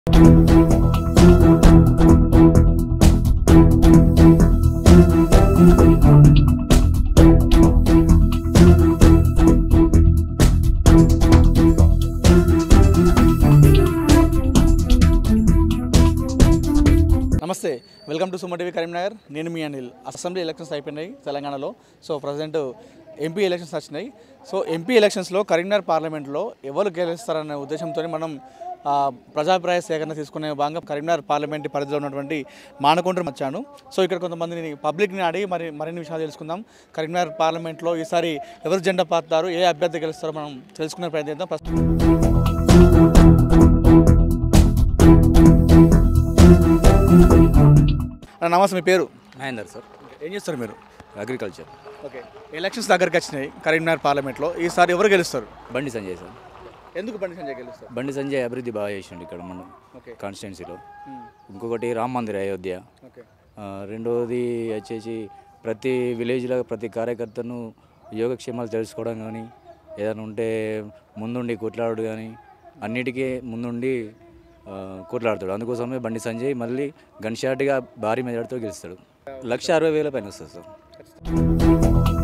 నమస్తే welcome to Suma TV Karimnagar నేను మీ అనిల్ అసెంబ్లీ ఎలక్షన్స్ అయిపోయినాయి తెలంగాణలో సో ప్రజెంట్ ఎంపీ ఎలక్షన్స్ వచ్చినాయి సో ఎంపీ ఎలక్షన్స్లో కరీంనగర్ పార్లమెంట్లో ఎవరు గెలుస్తారనే ఉద్దేశంతో మనం ఆ, ప్రజాభిప్రాయ సేకరణ తీసుకునే భాగంగా కరీంనగర్ పార్లమెంట్ పరిధిలో ఉన్నటువంటి మానకొండ వచ్చాను సో ఇక్కడ కొంతమందిని పబ్లిక్ని అడిగి మరి మరిన్ని విషయాలు తెలుసుకుందాం కరీంనగర్ పార్లమెంట్లో ఈసారి ఎవరు జెండా పాతారు ఏ అభ్యర్థి గెలుస్తారో మనం తెలుసుకునే ప్రయత్నిద్దాం ఫస్ట్ అన్న, నమస్తే మీ పేరు మహేందర్ సార్ ఏం చేస్తారు మీరు అగ్రికల్చర్ ఓకే ఎలక్షన్స్ దగ్గరికి వచ్చినాయి కరీంనగర్ పార్లమెంట్లో ఈసారి ఎవరు గెలుస్తారు బండి సంజయ్ సార్ ఎందుకు బండి సంజయ్ గెలుస్తారు బండి సంజయ్ అభివృద్ధి బాగా చేసిండు ఇక్కడ మన ఓకే కాన్స్టిట్యున్సీలో మ్మ్. ఇంకొకటి రామ్ మందిర్ అయోధ్య ఓకే ఆ, రెండవది వచ్చేసి ప్రతి విలేజ్లో ప్రతి కార్యకర్తను యోగక్షేమాలు తెలుసుకోవడం కానీ ఏదైనా ఉంటే ముందుండి కొట్లాడు కానీ అన్నిటికీ ముందుండి ఆ, కొట్లాడతాడు అందుకోసమే బండి సంజయ్ మళ్ళీ గన్షాట్గా భారీ మెజార్టీతో గెలుస్తాడు లక్ష అరవై వేల పైన వస్తుంది సార్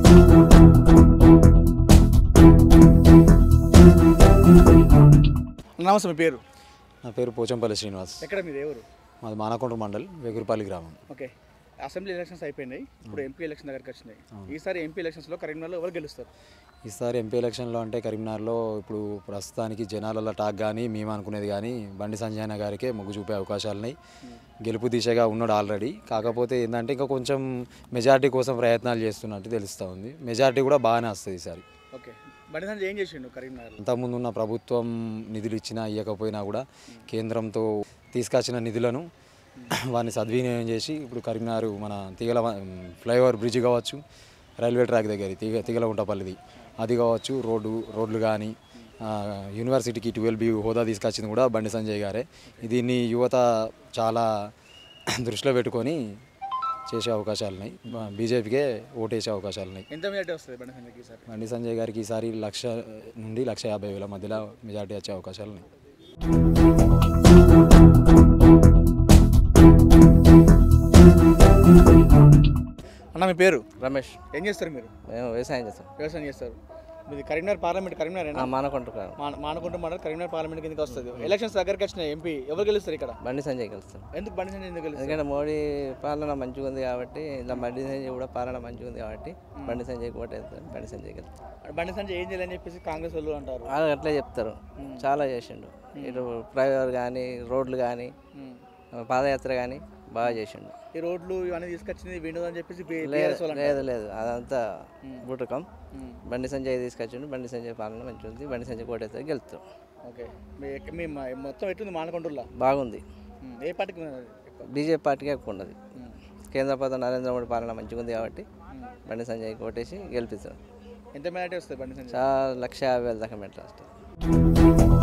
నమస్తే మీ పేరు నా పేరు పోచంపల్లి శ్రీనివాస్ ఎక్కడ మీరు ఎవరు మాది మానకొండ మండల్ వెగురుపల్లి గ్రామం ఓకే అసెంబ్లీ ఎలక్షన్స్ అయిపోయినాయి ఇప్పుడు ఎంపీ ఎలక్షన్ దగ్గరికి వచ్చినాయి ఈసారి ఎంపీ ఎలక్షన్స్లో కరీంనగర్లో ఎవరు గెలుస్తారు ఈసారి ఎంపీ ఎలక్షన్లో అంటే కరీంనగర్లో ఇప్పుడు ప్రస్తుతానికి జనాలలో టాక్ కానీ మేము అనుకునేది కానీ బండి సంజయ్ అన్న గారికే మొగ్గు చూపే అవకాశాలు ఉన్నాయి గెలుపు దిశగా ఉన్నాడు ఆల్రెడీ కాకపోతే ఏంటంటే ఇంకా కొంచెం మెజారిటీ కోసం ప్రయత్నాలు చేస్తున్నట్టు తెలుస్తూ ఉంది మెజారిటీ కూడా బాగానే వస్తుంది ఈసారి ఓకే బండి సంజయ్ ఏం చేసిండు కరీంనగర్లో అంతకుముందు ఉన్న ప్రభుత్వం నిధులు ఇచ్చినా ఇవ్వకపోయినా కూడా కేంద్రంతో తీసుకొచ్చిన నిధులను వారిని సద్వినియోగం చేసి ఇప్పుడు కరీంనగర్ మన తీగల ఫ్లైఓవర్ బ్రిడ్జ్ కావచ్చు రైల్వే ట్రాక్ దగ్గర తీగ తీగలగుంటపల్లిది అది కావచ్చు రోడ్డు రోడ్లు కానీ యూనివర్సిటీకి ట్వెల్వ్ బి హోదా తీసుకొచ్చింది కూడా బండి సంజయ్ గారే దీన్ని యువత చాలా దృష్టిలో పెట్టుకొని చేసే అవకాశాలు ఉన్నాయి బీజేపీకే ఓటేసే అవకాశాలు ఉన్నాయి ఎంత మెజార్టీ వస్తుంది బండి సంజయ్కి ఈసారి బండి సంజయ్ గారికి ఈసారి లక్ష నుండి లక్ష యాభై వేల మధ్యలో మెజార్టీ వచ్చే అవకాశాలు ఉన్నాయి అన్న మీ పేరు రమేష్ ఏం చేస్తారు మీరు మేము వ్యవసాయం చేస్తాం వ్యవసాయం చేస్తారు మీది కరీంనగర్ పార్లమెంట్ కరీంనగర్ ఆ, మానకొండ కాదు. మానకుంట మండలం కరీంనగర్ పార్లమెంట్ కిందకి వస్తుంది ఎలక్షన్స్ దగ్గరికి వచ్చినాయి ఎంపీ ఎవరు గెలుస్తారు ఇక్కడ బండి సంజయ్ కలుస్తాం ఎందుకు బండి సంజయ్ ఎందుకు గెలుస్తారు ఎందుకంటే మోడీ పాలన మంచిగా ఉంది కాబట్టి ఇలా బండి సంజయ్ కూడా పాలన మంచిగా ఉంది కాబట్టి బండి సంజయ్ కూడా వేస్తాం బండి సంజయ్ కలుస్తాం బండి సంజయ్ ఏం చేయాలని చెప్పేసి కాంగ్రెస్ వాళ్ళు అంటారు వాళ్ళు అట్లే చెప్తారు చాలా చేసిండు ఇటు ఫ్లైఓవర్ కానీ రోడ్లు కానీ మ్మ్. పాదయాత్ర కానీ బాగా చేసిండు ఈ రోడ్లు ఇవన్నీ తీసుకొచ్చింది వినోద్ అని చెప్పేసి బి- లేదు BRS వాళ్ళు లేదు లేదు అదంతా మ్మ్. బుటకం మ్మ్. బండి సంజయ్ తీసుకొచ్చిండు బండి సంజయ్ పాలన మంచిగా ఉంది బండి సంజయ్ కోటేస్తే గెలుస్తాం ఓకే మీ మీ మ- మొత్తం ఎట్లుంది మానకొండూరులో బాగుంది మ్మ్. ఏ పార్టీకి ఉన్నది ఎక్కువ? బీజేపీ పార్టీకి ఎక్కువ ఉన్నది మ్మ్. కేంద్ర ప్రభుత్వం నరేంద్ర మోడీ పాలన మంచిగా ఉంది కాబట్టి బండి సంజయ్ కోటేసి గెలిపిస్తాం ఎంత మెజార్టీ వస్తుంది బండి సంజయ్ చాలా లక్ష యాభై వేల దాకా మెట్లు వస్తాయి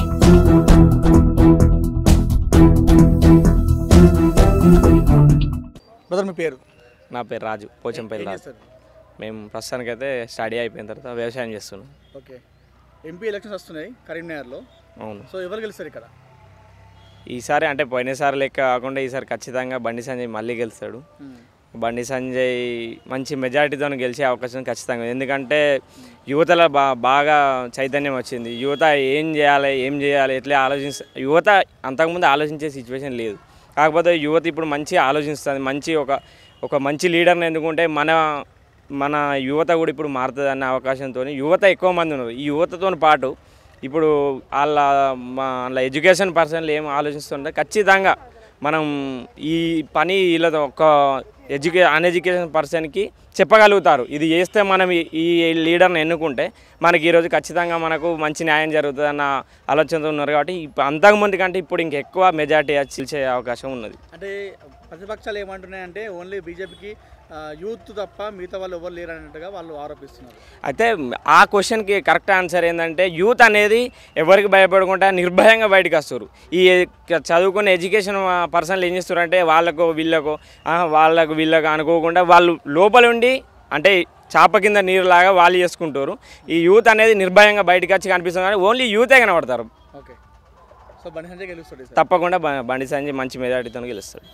బ్రదర్ మీ పేరు నా పేరు రాజు పోచంపల్లి ఏం రాజు చేస్తారు మేము ప్రస్తుతానికైతే స్టడీ అయిపోయిన తర్వాత వ్యవసాయం చేస్తున్నాం ఓకే ఎంపీ ఎలక్షన్స్ వస్తున్నాయి కరీంనగర్లో అవును సో ఎవరు గెలుస్తారు ఇక్కడ ఈసారి అంటే పోయినసారి లెక్క కాకుండా ఈసారి ఖచ్చితంగా బండి సంజయ్ మళ్ళీ గెలుస్తాడు బండి సంజయ్ మంచి మెజారిటీతో గెలిచే అవకాశం ఖచ్చితంగా ఉంది. ఎందుకంటే యువతలో బా బాగా చైతన్యం వచ్చింది యువత ఏం చేయాలి ఏం చేయాలి ఎట్లా ఆలోచించ యువత అంతకుముందు ఆలోచించే సిచ్యువేషన్ లేదు కాకపోతే యువత ఇప్పుడు మంచి ఆలోచిస్తుంది మంచి ఒక ఒక మంచి లీడర్ని ఎందుకుంటే మన మన యువత కూడా ఇప్పుడు మారుతుంది అనే అవకాశంతో యువత ఎక్కువ మంది ఉన్నారు ఈ యువతతో పాటు ఇప్పుడు వాళ్ళ మా వాళ్ళ ఎడ్యుకేషన్ పర్సన్లు ఏం ఆలోచిస్తుంటే ఖచ్చితంగా మనం ఈ పని వీళ్ళతో ఒక ఎడ్యుకే అన్ఎడ్యుకేషన్ పర్సన్కి చెప్పగలుగుతారు ఇది చేస్తే మనం ఈ- ఈ లీడర్ని ఎన్నుకుంటే మనకి ఈరోజు ఖచ్చితంగా మనకు మంచి న్యాయం జరుగుతుంది అన్న ఆలోచనతో ఉన్నారు కాబట్టి ఇప్పుడు అంతకుముందు కంటే ఇప్పుడు ఇంకెక్కువ మెజార్టీ చిల్చే అవకాశం ఉన్నది అంటే ప్రతిపక్షాలు ఏమంటున్నాయంటే ఓన్లీ బీజేపీకి యూత్ తప్ప మిగతా వాళ్ళు ఎవరు లేరు అన్నట్టుగా వాళ్ళు ఆరోపిస్తున్నారు అయితే ఆ క్వశ్చన్కి కరెక్ట్ ఆన్సర్ ఏంటంటే యూత్ అనేది ఎవరికి భయపడకుండా నిర్భయంగా బయటకు వస్తారు ఈ చదువుకున్న ఎడ్యుకేషన్ పర్సన్లు ఏం చేస్తారు అంటే వాళ్ళకు వీళ్ళకు ఆ, వాళ్ళకు వీళ్ళకు అనుకోకుండా వాళ్ళు లోపల ఉండి అంటే చాప కింద నీరులాగా వాళ్ళు చేసుకుంటారు ఈ యూత్ అనేది నిర్భయంగా బయటకు వచ్చి కనిపిస్తుంది కానీ ఓన్లీ యూతే కనబడతారు ఓకే సో బండి సంజయ్ గెలుస్తాడు ఈసారి. తప్పకుండా బ- బండి సంజయ్ మంచి మెజార్టీతో గెలుస్తాడు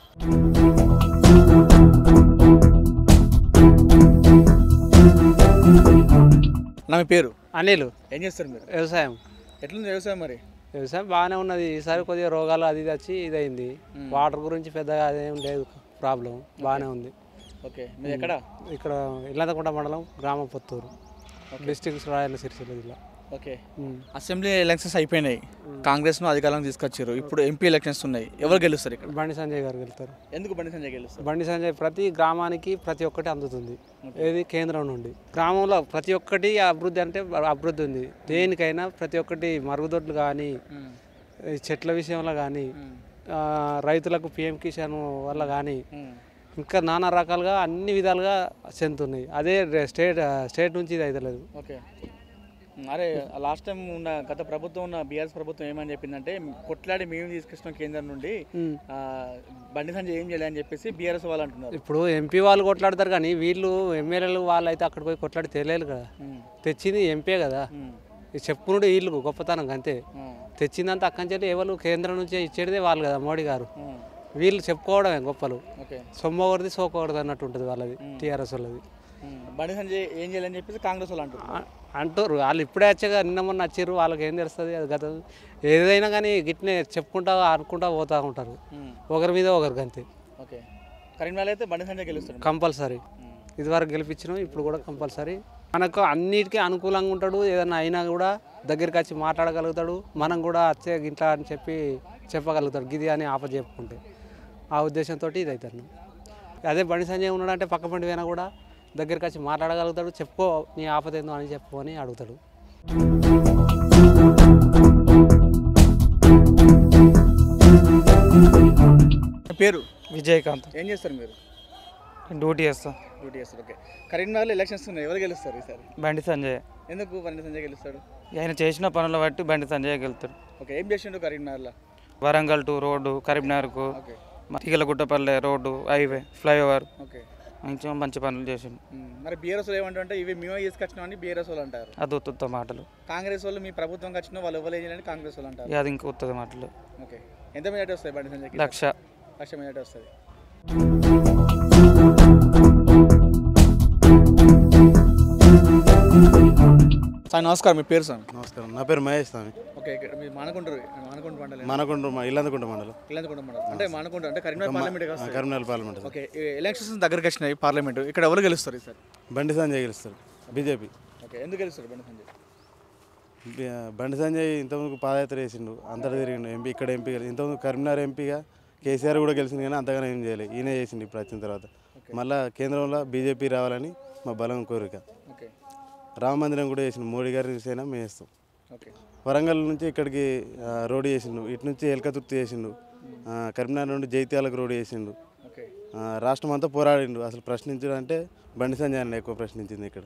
నా మీ పేరు అనిల్ ఏం చేస్తారు మీరు వ్యవసాయం ఎట్లుంది వ్యవసాయం మరి వ్యవసాయం బాగానే ఉన్నది ఈసారి కొద్దిగా రోగాలు అది ఇది వచ్చి ఇదైంది వాటర్ గురించి పెద్దగా అదేం లేదు ప్రాబ్లం బాగానే ఉంది ఓకే మీరు ఎక్కడ ఇక్కడ ఇల్లంతకుంట మండలం గ్రామం పొత్తూరు డిస్టిక్ రాయల సిరిసిల్ల జిల్లా ఓకే ఉమ్. అసెంబ్లీ ఎలక్షన్స్ అయిపోయినాయి కాంగ్రెస్ను అధికారంలోకి తీసుకొచ్చారు ఇప్పుడు ఎంపీ ఎలక్షన్స్ ఉన్నాయి ఎవరు గెలుస్తారు ఇక్కడ బండి సంజయ్ గారు వెళ్తారు ఎందుకు బండి సంజయ్ గెలుస్తారు బండి సంజయ్ ప్రతి గ్రామానికి ప్రతి ఒక్కటి అందుతుంది ఏది కేంద్రం నుండి గ్రామంలో ప్రతి ఒక్కటి అభివృద్ధి అంటే అభివృద్ధి ఉంది దేనికైనా ప్రతి ఒక్కటి మరుగుదొడ్లు కానీ ఈ చెట్ల విషయంలో కానీ రైతులకు పిఎం కిసాన్ వల్ల కానీ ఇంకా నానా రకాలుగా అన్ని విధాలుగా చెందుతున్నాయి అదే రే- స్టేట్ స్టేట్ నుంచి ఇది అయితే లేదు ఓకే అరే లాస్ట్ టైం ఉన్న గత ప్రభుత్వం ఉన్న బీఆర్ఎస్ ప్రభుత్వం ఏమని చెప్పిందంటే కొట్లాడి మేము తీసుకొచ్చిన కేంద్రం నుండి ఆ, బండి సంజయ్ ఏం చేయాలి అని చెప్పేసి బీఆర్ఎస్ వాళ్ళు అంటున్నారు ఇప్పుడు ఎంపీ వాళ్ళు కొట్లాడతారు కానీ వీళ్ళు ఎమ్మెల్యేలు వాళ్ళు అయితే అక్కడికి పోయి కొట్లాడి తెలియదు కదా తెచ్చింది ఎంపీ కదా ఇది చెప్పుకున్నాడు వీళ్ళు గొప్పతనం అంతే తెచ్చిందంతా అక్కడి నుంచి ఎవరు కేంద్రం నుంచి ఇచ్చేదే వాళ్ళు కదా మోడీ గారు వీళ్ళు చెప్పుకోవడమే గొప్పలు ఓకే సొమ్మకూడదు సోకూడదు అన్నట్టు ఉంటుంది వాళ్ళది టీఆర్ఎస్ వాళ్ళది బండి సంజయ్ ఏం చేయాలని చెప్పేసి కాంగ్రెస్ వాళ్ళు అంటున్నారు అ- అంటారు వాళ్ళు ఇప్పుడే వచ్చాక నిన్న మొన్న వచ్చారు వాళ్ళకి ఏం తెలుస్తుంది అది గత ఏదైనా కానీ గిట్నే చెప్పుకుంటా అనుకుంటా పోతూ ఉంటారు ఒకరి మీద ఒకరికి అంతే ఓకే కరీంనగర్ అయితే బండి సంజయ్ గెలుస్తాడు కంపల్సరీ ఇదివరకు గెలిపించినాం ఇప్పుడు కూడా కంపల్సరీ మనకు అన్నిటికీ అనుకూలంగా ఉంటాడు ఏదైనా అయినా కూడా దగ్గరికి వచ్చి మాట్లాడగలుగుతాడు మనం కూడా వచ్చే గిట్లా అని చెప్పి చెప్పగలుగుతాడు గిది అని ఆప చెప్పుకుంటే ఆ ఉద్దేశంతో ఇది అవుతాను అదే బండి సంజయ్ ఉన్నాడంటే పక్క బండి పోయినా కూడా దగ్గరికి వచ్చి మాట్లాడగలుగుతాడు చెప్పుకో నీ ఆపద ఏందో అని చెప్పు అని అడుగుతాడు పేరు విజయకాంత్ ఏం చేస్తారు మీరు డ్యూటీ చేస్తా డ్యూటీ చేస్తారు ఓకే కరీంనగర్లో ఎలక్షన్స్ ఉన్నాయి ఎవరు గెలుస్తారు ఈసారి బండి సంజయ్ ఎందుకు బండి సంజయ్ గెలుస్తాడు ఆయన చేసిన పనుల బట్టి బండి సంజయ్ వెళ్తాడు ఓకే ఏం చేసిండు కరీంనగర్లో వరంగల్ టు రోడ్డు కరీంనగర్కు okay Teegalaguttapalle road highway flyover okay మంచిగా మంచి పనులు చేసిండు ఉమ్, మరి బీఆర్ఎస్ వాళ్ళు ఏమంటారంటే ఇవి మేమే తీసుకొచ్చినామని బీఆర్ఎస్ వాళ్ళు అంటారు అది ఉత్తుత్త మాటలు కాంగ్రెస్ వాళ్ళు మీ ప్రభుత్వం వచ్చిన వాళ్ళు ఎవరు ఏం చేయాలని కాంగ్రెస్ వాళ్ళు అంటారు ఇక అది ఇంకా ఉత్తద మాటలు ఓకే ఎంత మెజార్టీ వస్తాయి బండి సంజయ్కి లక్ష లక్ష మెజార్టీ వస్తుంది సార్ నమస్కారం మీ పేరు సార్ నమస్కారం నా పేరు మహేష్ స్వామి ఓకే ఇక్కడ మీరు మానకుంటారు మానకుంట మండలం మనకుంట ఇల్లందుకుంట మండలం ఇల్లందుకుంట మండలం అంటే మానకుంట అంటే కరీంనగర్ పార్లమెంట్ ఆ, కరీంనగర్ పార్లమెంట్ సార్. ఓకే ఈ ఎలక్షన్స్ దగ్గరికి వచ్చినాయి పార్లమెంట్ ఇక్కడ ఎవరు గెలుస్తారు ఈసారి బండి సంజయ్ గెలుస్తాడు బీజేపీ ఓకే ఎందుకు గెలుస్తారు బండి సంజయ్ బి- బండి సంజయ్ ఇంతకుముందు పాదయాత్ర చేసిండు అంతటా తిరిగిండు ఎంపీ ఇక్కడ ఎంపీ గెలి- ఇంతకుముందు కరీంనగర్ ఎంపీగా కేసీఆర్ కూడా గెలిచింది కానీ అంతగానే ఏం చేయలేదు ఈయన చేసిండు ఇప్పుడు వచ్చిన తర్వాత మళ్ళా కేంద్రంలో బీజేపీ రావాలని మా బలం కోరిక ఓకే రామ మందిరం కూడా చేసిండు మోడీ గారి చూసైనా మేము వేస్తాం ఓకే వరంగల్ నుంచి ఇక్కడికి ఆ, రోడ్డు చేసిండు ఇటు నుంచి ఎలకతుర్తి చేసిండు ఆ, కరీంనగర్ నుండి జైత్యాలకు రోడ్డు చేసిండు ఓకే ఆ, రాష్ట్రం అంతా పోరాడిండు అసలు ప్రశ్నించడం అంటే బండి సంజయ్ అన్న ఎక్కువ ప్రశ్నించింది ఇక్కడ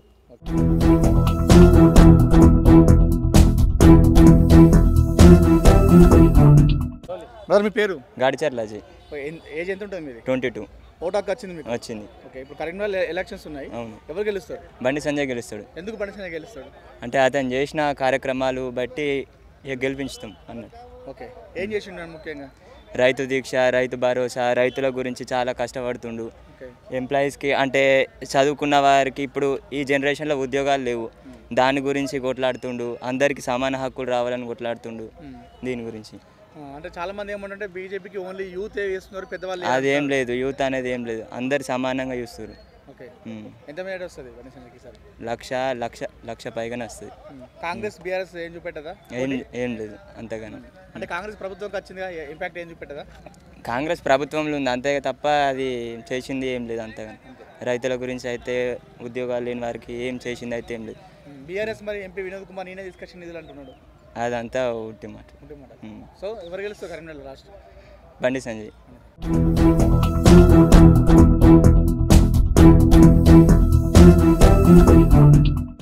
బ్రదర్ మీ పేరు గాడిచర్ల అజయ్ ఏజ్ ఎంత ఉంటుంది మీది ట్వంటీ టూ ఓటు హక్కు వచ్చింది మీకు వచ్చింది ఓకే ఇప్పుడు కరీంనగర్ ఎలక్షన్స్ ఉన్నాయి అవును ఎవరు గెలుస్తారు బండి సంజయ్ గెలుస్తాడు ఎందుకు బండి సంజయ్ గెలుస్తాడు అంటే అతను చేసిన కార్యక్రమాలు బట్టి ఇక గెలిపించుతాం అన్నట్టు ఓకే ఏం చేసిండు ముఖ్యంగా రైతు దీక్ష రైతు భరోసా రైతుల గురించి చాలా కష్టపడుతుండు ఓకే ఎంప్లాయీస్కి అంటే చదువుకున్న వారికి ఇప్పుడు ఈ జనరేషన్లో ఉద్యోగాలు లేవు దాని గురించి కొట్లాడుతుండు అందరికీ సమాన హక్కులు రావాలని కొట్లాడుతుండు దీని గురించి ఆ, అంటే చాలా మంది ఏమంటే బీజేపీకి ఓన్లీ యూత్ చేస్తున్నారు పెద్దవాళ్ళు అదేం లేదు యూత్ అనేది ఏం లేదు అందరు సమానంగా చూస్తారు ఓకే ఉమ్. ఎంత మేడ వస్తుంది బండి సంజయ్కి ఈసారి లక్ష లక్ష లక్ష పైగానే వస్తుంది ఉమ్. కాంగ్రెస్ బీఆర్ఎస్ ఏం చూపెట్టదా ఏం ఏం లేదు అంతగానో అంటే కాంగ్రెస్ ప్రభుత్వంకి వచ్చిందిగా ఇంపాక్ట్ ఏం చూపెట్టదా కాంగ్రెస్ ప్రభుత్వంలో ఉంది అంతే తప్ప అది చేసింది ఏం లేదు అంతగా రైతుల గురించి అయితే ఉద్యోగాలు లేని వారికి ఏం చేసింది అయితే ఏం లేదు బీఆర్ఎస్ మరి ఎంపీ వినోద్ కుమార్ నేనే తీసుకొచ్చిన నిధులు అంటున్నాడు అదంతా ఉట్టి మాట ఉంటే మాట ఉమ్. సో ఎవరు గెలుస్తారు కరీంనగర్ లాస్ట్ బండి సంజయ్